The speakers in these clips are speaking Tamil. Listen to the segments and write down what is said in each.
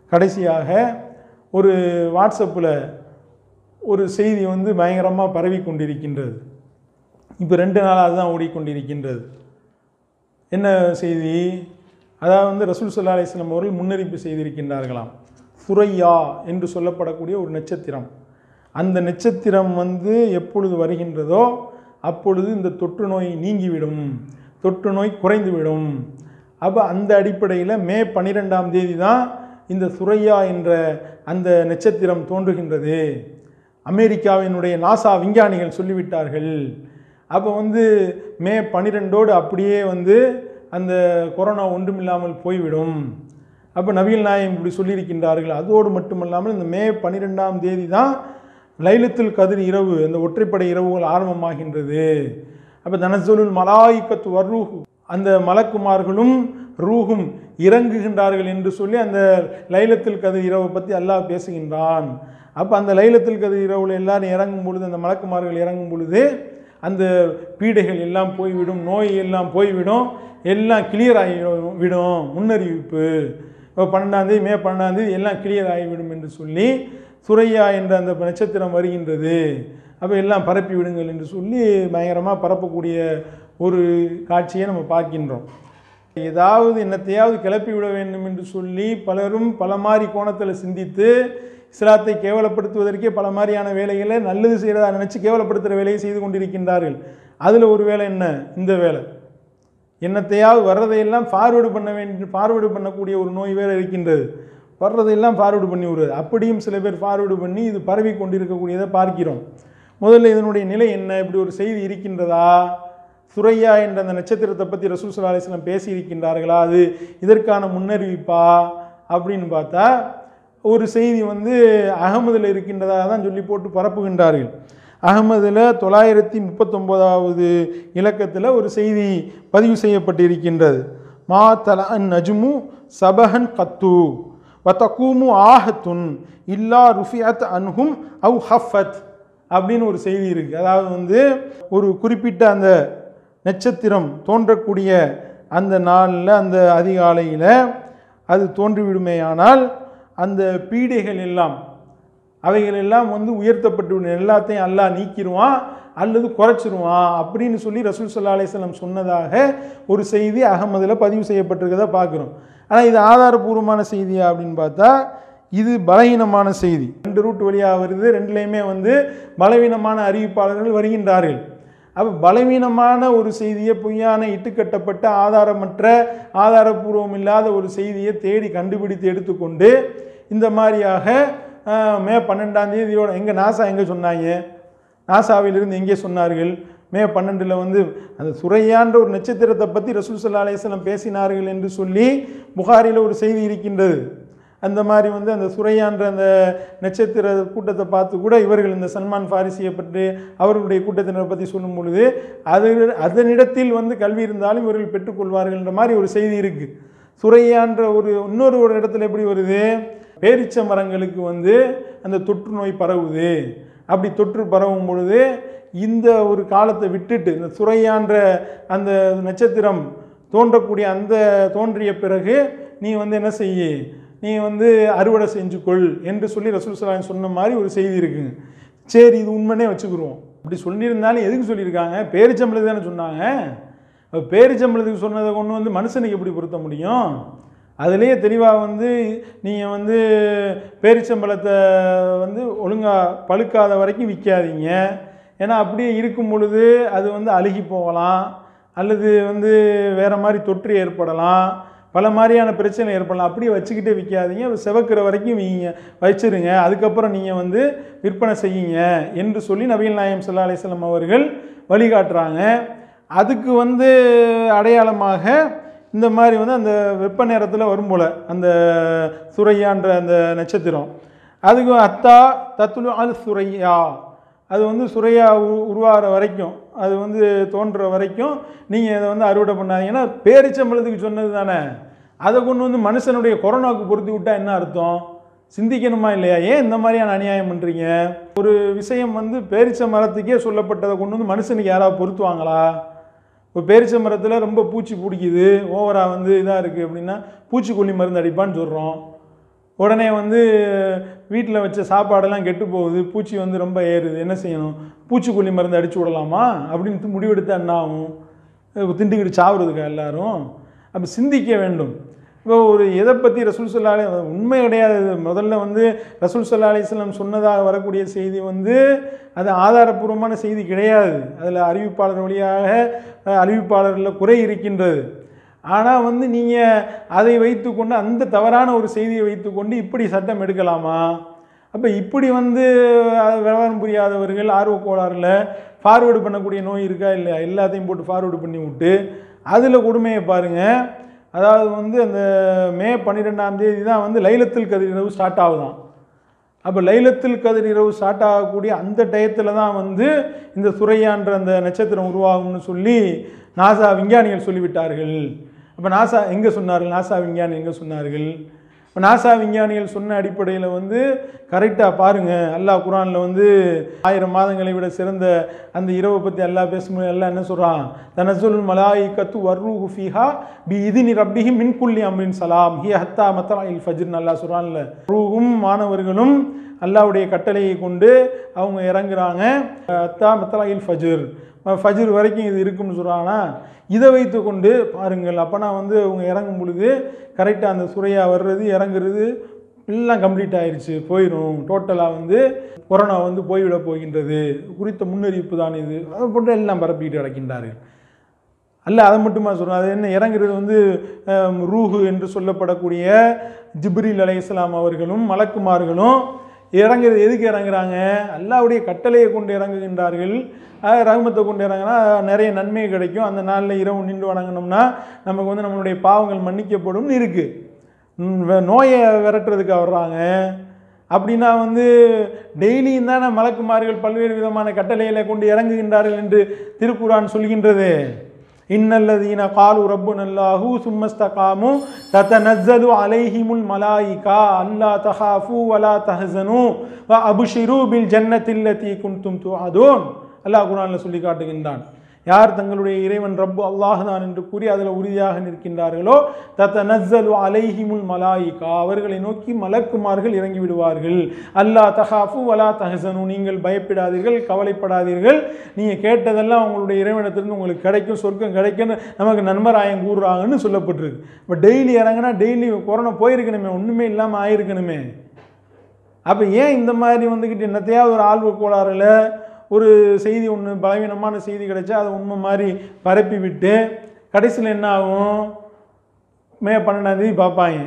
கடைசியாக ஒரு வாட்ஸ்அப்பில் ஒரு செய்தி வந்து பயங்கரமாக பரவி கொண்டிருக்கின்றது இப்போ ரெண்டு நாளாக அதுதான் ஓடிக்கொண்டிருக்கின்றது என்ன செய்தி அதாவது வந்து ரசூல் சல்லா அலிஸ்லாம் அவர்கள் முன்னறிவிப்பு செய்திருக்கின்றார்களாம் சுரையா என்று சொல்லப்படக்கூடிய ஒரு நட்சத்திரம் அந்த நட்சத்திரம் வந்து எப்பொழுது வருகின்றதோ அப்பொழுது இந்த தொற்று நோய் நீங்கிவிடும் தொற்று நோய் குறைந்துவிடும் அப்போ அந்த அடிப்படையில் மே பன்னிரெண்டாம் தேதி தான் இந்த சுரையா என்ற அந்த நட்சத்திரம் தோன்றுகின்றது அமெரிக்காவினுடைய நாசா விஞ்ஞானிகள் சொல்லிவிட்டார்கள் அப்போ வந்து மே பன்னிரெண்டோடு அப்படியே வந்து அந்த கொரோனா ஒன்றுமில்லாமல் போய்விடும் அப்போ நபிகள் நாயம் இப்படி சொல்லியிருக்கின்றார்கள் அதோடு மட்டுமல்லாமல் இந்த மே பன்னிரெண்டாம் தேதி தான் லைலத்துல் கதிர் இரவு அந்த ஒற்றைப்படை இரவுகள் ஆரம்பமாகின்றது அப்போ தனசொலுல் மலாய்க்கத்து வர்ரூஹு அந்த மலக்குமார்களும் ரூஹும் இறங்குகின்றார்கள் என்று சொல்லி அந்த லைலத்துல் கதிர் இரவை பற்றி அல்லாஹ் பேசுகின்றான் அப்போ அந்த லைலத்துல் கதிர் இரவுல எல்லாரும் இறங்கும் பொழுது அந்த மலக்குமார்கள் இறங்கும் பொழுது அந்த பீடைகள் எல்லாம் போய்விடும் நோய் எல்லாம் போய்விடும் எல்லாம் கிளியர் ஆகி விடும் முன்னறிவிப்பு இப்போ பன்னெண்டாந்தேதி மே பன்னெண்டாந்தேதி எல்லாம் கிளியர் ஆகிவிடும் என்று சொல்லி சுரையா என்ற அந்த நட்சத்திரம் வருகின்றது அப்போ எல்லாம் பரப்பி விடுங்கள் என்று சொல்லி பயங்கரமாக பரப்பக்கூடிய ஒரு காட்சியை நம்ம பார்க்கின்றோம் ஏதாவது என்னத்தையாவது கிளப்பி விட வேண்டும் என்று சொல்லி பலரும் பல மாதிரி கோணத்தில் சிந்தித்து இஸ்லாத்தை கேவலப்படுத்துவதற்கே பல மாதிரியான வேலைகளை நல்லது செய்கிறதா நினச்சி கேவலப்படுத்துகிற வேலையை செய்து கொண்டிருக்கின்றார்கள் அதில் ஒரு வேலை என்ன இந்த வேலை என்னத்தையாவது வர்றதையெல்லாம் ஃபார்வேர்டு பண்ண வேண்டிய ஃபார்வேர்டு பண்ணக்கூடிய ஒரு நோய் வேறு இருக்கின்றது வர்றதையெல்லாம் ஃபார்வேர்டு பண்ணி விடுறது அப்படியும் சில பேர் ஃபார்வேர்டு பண்ணி இது பரவி கொண்டிருக்கக்கூடியதை பார்க்கிறோம் முதல்ல இதனுடைய நிலை என்ன இப்படி ஒரு செய்தி இருக்கின்றதா சுரையா என்ற அந்த நட்சத்திரத்தை பற்றி ரசூல் சல்லா அலிஸ்லாம் பேசியிருக்கின்றார்களா அது இதற்கான முன்னறிவிப்பா அப்படின்னு பார்த்தா ஒரு செய்தி வந்து அகமதில் இருக்கின்றதாக தான் சொல்லி போட்டு பரப்புகின்றார்கள் அகமதில் தொள்ளாயிரத்தி முப்பத்தொம்போதாவது இலக்கத்தில் ஒரு செய்தி பதிவு செய்யப்பட்டிருக்கின்றது மா தல அன் நஜ்மு சபஹன் கத்து வத்தக்கூமு ஆஹத்துன் இல்லா ருஃபியத் அன்ஹும் அவு ஹஃபத் அப்படின்னு ஒரு செய்தி இருக்குது அதாவது வந்து ஒரு குறிப்பிட்ட அந்த நட்சத்திரம் தோன்றக்கூடிய அந்த நாளில் அந்த அதிகாலையில் அது தோன்றிவிடுமேயானால் அந்த பீடைகள் எல்லாம் அவைகள் எல்லாம் வந்து உயர்த்தப்பட்டு விடும். எல்லாத்தையும் அல்லாஹ் நீக்கிடுவான் அல்லது குறைச்சிருவான் அப்படின்னு சொல்லி ரசூல் சல்லா அலிஸ்லாம் சொன்னதாக ஒரு செய்தி அகமதில் பதிவு செய்யப்பட்டிருக்கதை பார்க்குறோம் ஆனால் இது ஆதாரபூர்வமான செய்தியா அப்படின்னு பார்த்தா இது பலவீனமான செய்தி ரெண்டு ரூட் வழியாக வருது ரெண்டுலேயுமே வந்து பலவீனமான அறிவிப்பாளர்கள் வருகின்றார்கள் அப்போ பலவீனமான ஒரு செய்தியை பொய்யான இட்டுக்கட்டப்பட்ட ஆதாரமற்ற ஆதாரபூர்வம் இல்லாத ஒரு செய்தியை தேடி கண்டுபிடித்து எடுத்துக்கொண்டு இந்த மாதிரியாக ஆஹ், மே பன்னெண்டாம் தேதியோட எங்கே நாசா எங்கே சொன்னாங்க நாசாவிலிருந்து எங்கே சொன்னார்கள் மே பன்னெண்டில் வந்து அந்த சுரையான்ற ஒரு நட்சத்திரத்தை பற்றி ரசூல் சல்லா அலையம் பேசினார்கள் என்று சொல்லி புகாரில் ஒரு செய்தி இருக்கின்றது அந்த மாதிரி வந்து அந்த சுரையான்ற அந்த நட்சத்திர கூட்டத்தை பார்த்து கூட இவர்கள் இந்த சல்மான் ஃபாரிசியை பற்றி அவர்களுடைய கூட்டத்தினரை பற்றி சொல்லும் பொழுது அது அதனிடத்தில் வந்து கல்வி இருந்தாலும் இவர்கள் பெற்றுக்கொள்வார்கள்ன்ற மாதிரி ஒரு செய்தி இருக்குது சுரையான்ற ஒரு இன்னொரு ஒரு இடத்துல எப்படி வருது பேரிச்ச மரங்களுக்கு வந்து அந்த தொற்று நோய் பரவுது அப்படி தொற்று பரவும் பொழுது இந்த ஒரு காலத்தை விட்டுட்டு இந்த சுரையான்ற அந்த நட்சத்திரம் தோன்றக்கூடிய அந்த தோன்றிய பிறகு நீ வந்து என்ன செய்ய நீ வந்து அறுவடை செஞ்சுக்கொள் என்று சொல்லி ரசூல் சலாம் சொன்ன மாதிரி ஒரு செய்தி இருக்குங்க சரி இது உண்மைனே வச்சுக்கிருவோம் அப்படி சொல்லியிருந்தாலும் எதுக்கு சொல்லியிருக்காங்க பேரிச்சம்பளத்துக்கு தானே சொன்னாங்க அப்ப பேரிச்சம்பளத்துக்கு சொன்னதை கொண்டு வந்து மனுஷனுக்கு எப்படி பொருத்த முடியும் அதுலேயே தெளிவாக வந்து நீங்கள் வந்து பேரிச்சம்பழத்தை வந்து ஒழுங்காக பழுக்காத வரைக்கும் விற்காதீங்க ஏன்னா அப்படியே இருக்கும் பொழுது அது வந்து அழுகி போகலாம் அல்லது வந்து வேறு மாதிரி தொற்று ஏற்படலாம் பல மாதிரியான பிரச்சனை ஏற்படலாம் அப்படியே வச்சுக்கிட்டே விற்காதீங்க அது செவக்கிற வரைக்கும் வீங்க வச்சிருங்க அதுக்கப்புறம் நீங்கள் வந்து விற்பனை செய்யுங்க என்று சொல்லி நபிகள் நாயம் சல்லா அலிஸ்லாம் அவர்கள் வழிகாட்டுறாங்க அதுக்கு வந்து அடையாளமாக இந்த மாதிரி வந்து அந்த வெப்ப நேரத்தில் வரும் போல் அந்த சுரையான்ற அந்த நட்சத்திரம் அதுக்கு அத்தா தத்துலு அல் சுரையா அது வந்து சுரையா உ- உருவாகிற வரைக்கும் அது வந்து தோன்ற வரைக்கும் நீங்கள் இதை வந்து அறுவடை பண்ணாதீங்கன்னா பேரிச்சம்பளத்துக்கு சொன்னது தானே அதை கொண்டு வந்து மனுஷனுடைய கொரோனாவுக்கு பொருத்தி விட்டா என்ன அர்த்தம் சிந்திக்கணுமா இல்லையா ஏன் இந்த மாதிரியான அநியாயம் பண்ணுறீங்க ஒரு விஷயம் வந்து பேரிச்ச மரத்துக்கே சொல்லப்பட்டதை கொண்டு வந்து மனுஷனுக்கு யாராவது பொருத்துவாங்களா இப்போ பேரிச்ச மரத்தில் ரொம்ப பூச்சி பிடிக்குது ஓவராக வந்து இதாக இருக்குது அப்படின்னா பூச்சிக்கொல்லி மருந்து அடிப்பான்னு சொல்கிறோம் உடனே வந்து வீட்டில் வச்ச சாப்பாடெல்லாம் கெட்டு போகுது பூச்சி வந்து ரொம்ப ஏறுது என்ன செய்யணும் பூச்சிக்கொல்லி மருந்து அடிச்சு விடலாமா அப்படின்னு முடிவெடுத்தா என்ன ஆகும் அஹ் திண்டுக்கிட்டு சாவுறதுக்கா எல்லாரும் அப்போ சிந்திக்க வேண்டும் இப்போ ஒரு எதை பற்றி ரசூல் சல்லா அலி உண்மை கிடையாது இது. முதல்ல வந்து ரசூல் சல்லா அலிஸ்லாம் சொன்னதாக வரக்கூடிய செய்தி வந்து அது ஆதாரப்பூர்வமான செய்தி கிடையாது அதில் அறிவிப்பாளர் வழியாக அஹ், அறிவிப்பாளரில் குறை இருக்கின்றது ஆனால் வந்து நீங்கள் அதை வைத்துக்கொண்டு அந்த தவறான ஒரு செய்தியை வைத்துக்கொண்டு இப்படி சட்டம் எடுக்கலாமா அப்போ இப்படி வந்து அது விவரம் புரியாதவர்கள் ஆர்வ கோளாறில் ஃபார்வேர்டு பண்ணக்கூடிய நோய் இருக்கா இல்லையா எல்லாத்தையும் போட்டு ஃபார்வேர்டு பண்ணி விட்டு அதில் கொடுமையை பாருங்கள் அதாவது வந்து அந்த மே பன்னிரெண்டாம் தேதி தான் வந்து லைலத்துல் கதிர் இரவு ஸ்டார்ட் ஆகுதாம் அப்போ லைலத்துல் கதிர் இரவு ஸ்டார்ட் ஆகக்கூடிய அந்த டயத்தில் தான் வந்து இந்த சுரையான்ற அந்த நட்சத்திரம் உருவாகும்னு சொல்லி நாசா விஞ்ஞானிகள் சொல்லிவிட்டார்கள் அப்போ நாசா எங்கே சொன்னார்கள் நாசா விஞ்ஞானி எங்கே சொன்னார்கள் இப்போ நாசா விஞ்ஞானிகள் சொன்ன அடிப்படையில் வந்து கரெக்டாக பாருங்கள் அல்லாஹ் குரானில் வந்து ஆயிரம் மாதங்களை விட சிறந்த அந்த இரவை பற்றி அல்லாஹ் பேசும்போது எல்லாம் என்ன சொல்கிறான் தனசுல் மலாய் கத்து வர்ரூஹு ஃபீஹா பி இதினி ரப்பிஹி மின்குல்லி அம்ரின் சலாம் ஹி ஹத்தா மத்தலா இல் ஃபஜ்ர்னு அல்லாஹ் சொல்கிறான்ல ரூஹும் மாணவர்களும் அல்லாஹ்வுடைய கட்டளையை கொண்டு அவங்க இறங்குறாங்க அத்தா மத்தலா இல் ஃபஜ்ர் ஃபஜ்ர் வரைக்கும் இது இருக்கும்னு சொல்கிறாங்கன்னா இதை வைத்து கொண்டு பாருங்கள் அப்போனா வந்து அவங்க இறங்கும் பொழுது கரெக்டாக அந்த சுரையா வர்றது இறங்குறது எல்லாம் கம்ப்ளீட் ஆயிருச்சு போயிடும் டோட்டலாக வந்து கொரோனா வந்து போய்விட போகின்றது குறித்த முன்னறிவிப்பு தான் இது அதை போட்டு எல்லாம் பரப்பிட்டு கிடக்கின்றார்கள் அல்ல அதை மட்டுமா சொல்கிறேன் அது என்ன இறங்குறது வந்து அஹ், ரூஹு என்று சொல்லப்படக்கூடிய ஜிப்ரீல் அலைஹிஸ்ஸலாம் அவர்களும் மலக்குமார்களும் இறங்குறது எதுக்கு இறங்குறாங்க அல்லாவுடைய கட்டளையை கொண்டு இறங்குகின்றார்கள் அஹ், ரஹ்மத்தை கொண்டு இறங்கினா நிறைய நன்மை கிடைக்கும் அந்த நாளில் இரவு நின்று வணங்கினோம்னா நமக்கு வந்து நம்மளுடைய பாவங்கள் மன்னிக்கப்படும் இருக்குது நோயை விரட்டுறதுக்கு வர்றாங்க அப்படின்னா வந்து டெய்லியும் தானே மலக்குமார்கள் பல்வேறு விதமான கட்டளைகளை கொண்டு இறங்குகின்றார்கள் என்று திருக்குரான் சொல்கின்றது இன்னல்லதீன காலு ரப்பு நல்லாஹூ சும்மஸ்தகாமு தத்தனஸ்ஸலு அலைஹிமுல் மலாயிகா அல்லா தஹாஃபு வலா தஹசனு வ அபுஷிரு பில் ஜன்னத்தில்லதி குன்தும் துஅதூன் அல்லாஹ் குர்ஆனில் சொல்லி காட்டுகின்றான் யார் தங்களுடைய இறைவன் ரப்பு அல்லாஹ் தான் என்று கூறி அதில் உறுதியாக நிற்கின்றார்களோ தத்த நஸ்ஸலு அலைஹிமுல் மலாயிகா அவர்களை நோக்கி மலக்குமார்கள் இறங்கி விடுவார்கள் அல்லாஹ் தஹாஃபு வலா தஹசனு நீங்கள் பயப்படாதீர்கள் கவலைப்படாதீர்கள் நீங்கள் கேட்டதெல்லாம் உங்களுடைய இறைவனத்திலிருந்து உங்களுக்கு கிடைக்கும் சொர்க்கம் கிடைக்கும்னு நமக்கு நன்மராயம் கூறுறாங்கன்னு சொல்லப்பட்டிருக்கு இப்போ டெய்லி இறங்கினா டெய்லி கொரோனா போயிருக்கணுமே ஒன்றுமே இல்லாமல் ஆயிருக்கணுமே அப்போ ஏன் இந்த மாதிரி வந்துக்கிட்டு என்னத்தையாவது ஒரு ஆழ்வு கோளாறுல ஒரு செய்தி ஒன்று பலவீனமான செய்தி கிடைச்சா அதை உண்மை மாதிரி பரப்பி விட்டு கடைசியில் என்ன ஆகும் மே பன்னெண்டாந்தேதி பார்ப்பாங்க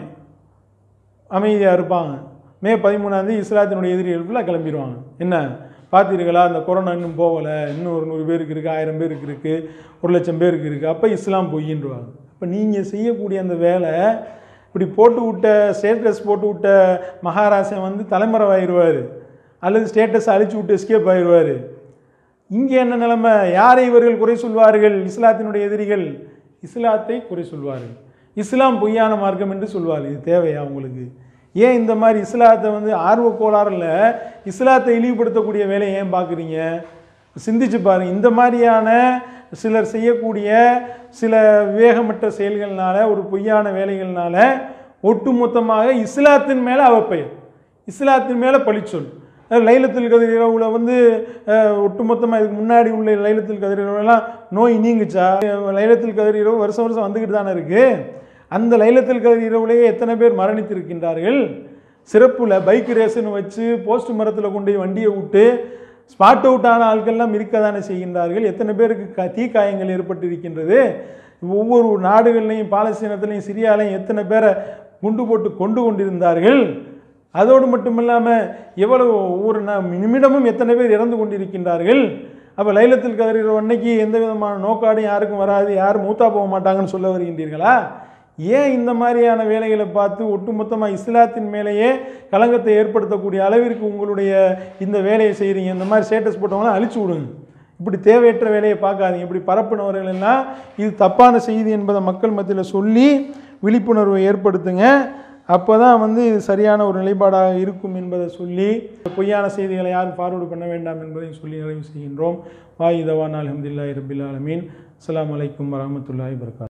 அமைதியாக இருப்பாங்க மே பதிமூணாந்தேதி இஸ்லாத்தினுடைய எதிரிகள் ஃபுல்லாக கிளம்பிடுவாங்க என்ன பார்த்தீர்களா அந்த கொரோனா இன்னும் போகலை இன்னும் ஒரு நூறு பேருக்கு இருக்குது ஆயிரம் பேருக்கு இருக்குது ஒரு லட்சம் பேருக்கு இருக்குது அப்போ இஸ்லாம் பொய்யின்றுவாங்க அப்போ நீங்கள் செய்யக்கூடிய அந்த வேலை இப்படி போட்டு விட்ட ஸ்டேட்டஸ் போட்டு விட்ட மகாராசன் வந்து தலைமறைவாயிருவார் அல்லது ஸ்டேட்டஸ் அழிச்சு விட்டு எஸ்கேப் ஆயிடுவார் இங்கே என்ன நிலைமை யாரை இவர்கள் குறை சொல்வார்கள் இஸ்லாத்தினுடைய எதிரிகள் இஸ்லாத்தை குறை சொல்வார்கள் இஸ்லாம் பொய்யான மார்க்கம் என்று சொல்வார்கள் இது தேவையா உங்களுக்கு ஏன் இந்த மாதிரி இஸ்லாத்தை வந்து ஆர்வ கோளாறுல இஸ்லாத்தை இழிவுபடுத்தக்கூடிய வேலையை ஏன் பார்க்குறீங்க சிந்திச்சு பாருங்க இந்த மாதிரியான சிலர் செய்யக்கூடிய சில விவேகமற்ற செயல்கள்னால ஒரு பொய்யான வேலைகள்னால ஒட்டுமொத்தமாக இஸ்லாத்தின் மேலே அவப்பெயர் இஸ்லாத்தின் மேலே பழிச்சொல் அஹ் லைலத்துல் கதிர் இரவுல வந்து அஹ், ஒட்டுமொத்தமாக இதுக்கு முன்னாடி உள்ள லைலத்துல் கதிர் இரவுலாம் நோய் நீங்குச்சா அஹ், லைலத்துல் கதிர் இரவு வருஷம் வருஷம் வந்துக்கிட்டு தானே இருக்கு அந்த லைலத்துல் கதிர் இரவுலேயே எத்தனை பேர் மரணித்திருக்கின்றார்கள் சிறப்புல பைக் ரேஸ்னு வச்சு போஸ்ட் மரத்தில் கொண்டு போய் வண்டியை விட்டு ஸ்பாட் அவுட் ஆன ஆட்கள்லாம் இருக்க தானே செய்கின்றார்கள் எத்தனை பேருக்கு க தீக்காயங்கள் ஏற்பட்டிருக்கின்றது ஒவ்வொரு நாடுகள்லையும் பாலஸ்தீனத்திலையும் சிரியாலையும் எத்தனை பேரை குண்டு போட்டு கொண்டு கொண்டிருந்தார்கள் அதோடு மட்டும் இல்லாமல் எவ்வளவு ஒவ்வொரு ந- நிமிடமும் எத்தனை பேர் இறந்து கொண்டிருக்கின்றார்கள் அப்போ லைலத்தில் கதிர் அன்னைக்கு எந்த விதமான நோக்காடும் யாருக்கும் வராது யாரும் மூத்தா போக மாட்டாங்கன்னு சொல்ல வருகின்றீர்களா ஏன் இந்த மாதிரியான வேலைகளை பார்த்து ஒட்டுமொத்தமாக இஸ்லாத்தின் மேலேயே களங்கத்தை ஏற்படுத்தக்கூடிய அளவிற்கு உங்களுடைய இந்த வேலையை செய்கிறீங்க இந்த மாதிரி ஸ்டேட்டஸ் போட்டவங்களாம் அழிச்சு விடுங்க இப்படி தேவையற்ற வேலையை பார்க்காதீங்க இப்படி பரப்புனவர்கள் எல்லாம் இது தப்பான செய்தி என்பதை மக்கள் மத்தியில் சொல்லி விழிப்புணர்வை ஏற்படுத்துங்க அப்போ தான் வந்து இது சரியான ஒரு நிலைப்பாடாக இருக்கும் என்பதை சொல்லி பொய்யான செய்திகளை யாரும் ஃபார்வர்டு பண்ண வேண்டாம் என்பதையும் சொல்லி நிறைவு செய்கின்றோம் வாயுதவான் அலமதுல்லாஹி ரபில் ஆலமீன் அஸ்ஸலாமு அலைக்கும் வரஹ்மத்துல்லாஹி வபரகாத்துஹு